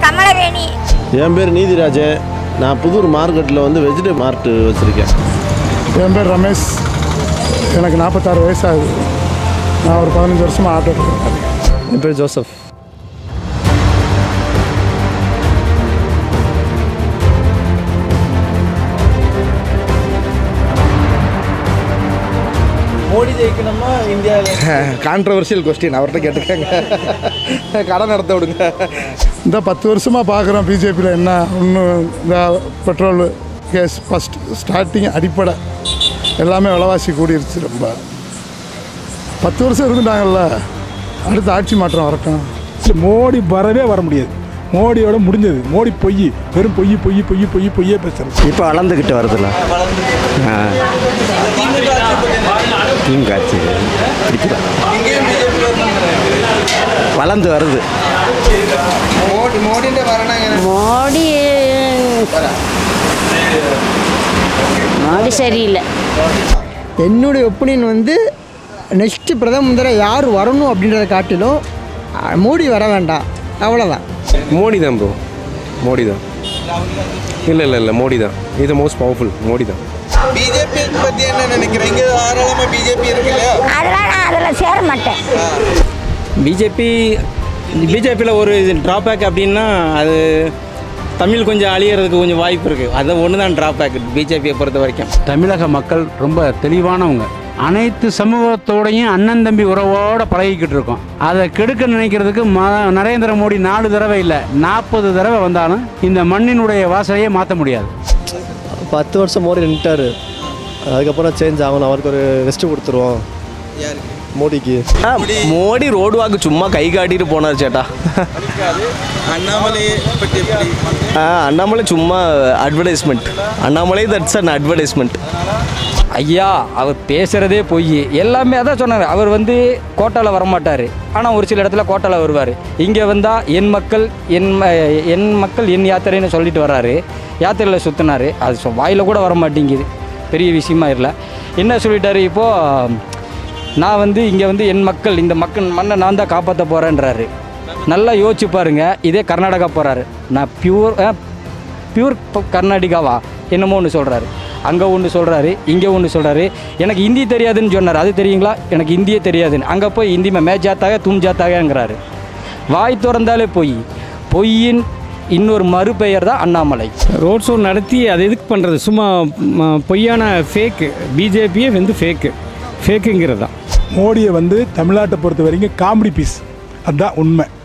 கமலவேணி என் பேர் நீதிராஜன் நான் புதூர் மார்க்கெட்டில் வந்து வெஜிடபிள் மார்ட் வச்சுருக்கேன் என் பேர் ரமேஷ் எனக்கு நாற்பத்தாறு வயசாகுது நான் ஒரு பதினஞ்சு வருஷமாக ஆட்டோ எடுக்கிறேன் என் பேர் ஜோசப் மோடி ஜெயிக்கணுமா இந்தியாவில் கான்ட்ரவர்ஷியல் கொஸ்டின் அவர்கிட்ட கேட்டுக்கங்க கடை நடத்த விடுங்க இந்த பத்து வருஷமாக பார்க்குறோம் பிஜேபியில் என்ன இன்னும் இந்த பெட்ரோல் கேஸ் ஃபஸ்ட் ஸ்டார்டிங் அடிப்படை எல்லாமே விலைவாசி கூடிருச்சு ரொம்ப பத்து வருஷம் இருந்துட்டாங்கல்ல அடுத்த ஆட்சி மாற்றம் வரட்டும் மோடி வரவே வர முடியாது மோடியோட முடிஞ்சது மோடி பொய் வெறும் பொய் பொய் பொய் பொய் பொய்யே பேசுறது இப்போ வளர்ந்துக்கிட்டு வருதுல்ல ஆ திமுக ஆட்சி பிடிக்கல வளர்ந்து வருது மோடி மோடின்ற வரணும் மோடி மோடி சரியில்லை என்னுடைய ஒப்பீனியன் வந்து நெக்ஸ்ட்டு பிரதம மந்திரி யார் வரணும் அப்படின்றத காட்டிலும் அஹ், மோடி வர வேண்டாம் அவ்வளோதான் மோடி தான் ப்ரோ மோடி தான் இல்லை இல்லை இல்லை மோடி தான் இது மோஸ்ட் பவர்ஃபுல் மோடி தான் பிஜேபி பத்தி என்ன நினைக்கிறீங்க தாராளமா பிஜேபி இருக்கு இல்லையா அதெல்லாம் நான் அதில் சேர மாட்டேன் பிஜேபி பிஜேபியில் ஒரு ட்ராபேக் அப்படின்னா அது தமிழ் கொஞ்சம் அழியறதுக்கு கொஞ்சம் வாய்ப்பு இருக்குது அது ஒன்று தான் ட்ராபேக் பிஜேபியை பொறுத்த வரைக்கும் தமிழக மக்கள் ரொம்ப தெளிவானவங்க அனைத்து சமூகத்தோடையும் அண்ணன் தம்பி உறவோட பழகிக்கிட்டு இருக்கோம் அதை கெடுக்க நினைக்கிறதுக்கு ம நரேந்திர மோடி நாலு தடவை இல்லை நாற்பது தடவை வந்தாலும் இந்த மண்ணினுடைய வாசலையே மாற்ற முடியாது பத்து வருஷம் மோடி நின்ட்டாரு அதுக்கப்புறம் சேஞ்ச் ஆகணும் அவருக்கு ஒரு ரெஸ்ட் கொடுத்துருவோம் மோடிக்கு மோடி ரோடு வாக்கு சும்மா கை காட்டிட்டு போனார் சேட்டா அண்ணாமலை பத்தி எப்படி ஆ, அண்ணாமலை சும்மா advertisement Annamalai that's an advertisement ஐயா அவர் பேசுகிறதே பொய் எல்லாமே அதான் சொன்னார் அவர் வந்து கோட்டாவில் வரமாட்டார் ஆனால் ஒரு சில இடத்துல கோட்டாவில் வருவார் இங்கே வந்தால் என் மக்கள் என் ம- என் மக்கள் என் யாத்திரைன்னு சொல்லிட்டு வர்றாரு யாத்திரையில் சுற்றினார் அது சொ- வாயில கூட வர மாட்டேங்குது பெரிய விஷயமா இல்லை என்ன சொல்லிட்டாரு இப்போது நான் வந்து இங்கே வந்து என் மக்கள் இந்த மக்கள் மண்ணை நான் தான் காப்பாற்ற போகிறேன்றாரு நல்லா யோசிச்சு பாருங்க இதே கர்நாடகா போகிறாரு நான் பியூர் பியூர் கர்நாடகாவா என்னமோ ஒன்று சொல்கிறாரு அங்கே ஒன்று சொல்கிறாரு இங்கே ஒன்று சொல்கிறாரு எனக்கு ஹிந்தி தெரியாதுன்னு சொன்னார் அது தெரியுங்களா எனக்கு ஹிந்தியே தெரியாதுன்னு அங்கே போய் ஹிந்தி மே ஜாத்தாக தும் ஜாத்தாகங்கிறாரு வாய் திறந்தாலே பொய் பொய்யின் இன்னொரு மறுபெயர் தான் அண்ணாமலை ரோட் ஷோ நடத்தி அதை எதுக்கு பண்ணுறது சும்மா ம, பொய்யான ஃபேக்கு பிஜேபியே வந்து ஃபேக்கு ஃபேக்குங்கிறது தான் மோடியை வந்து தமிழ்நாட்டை பொறுத்த வரைக்கும் காமெடி பீஸ் அதுதான் உண்மை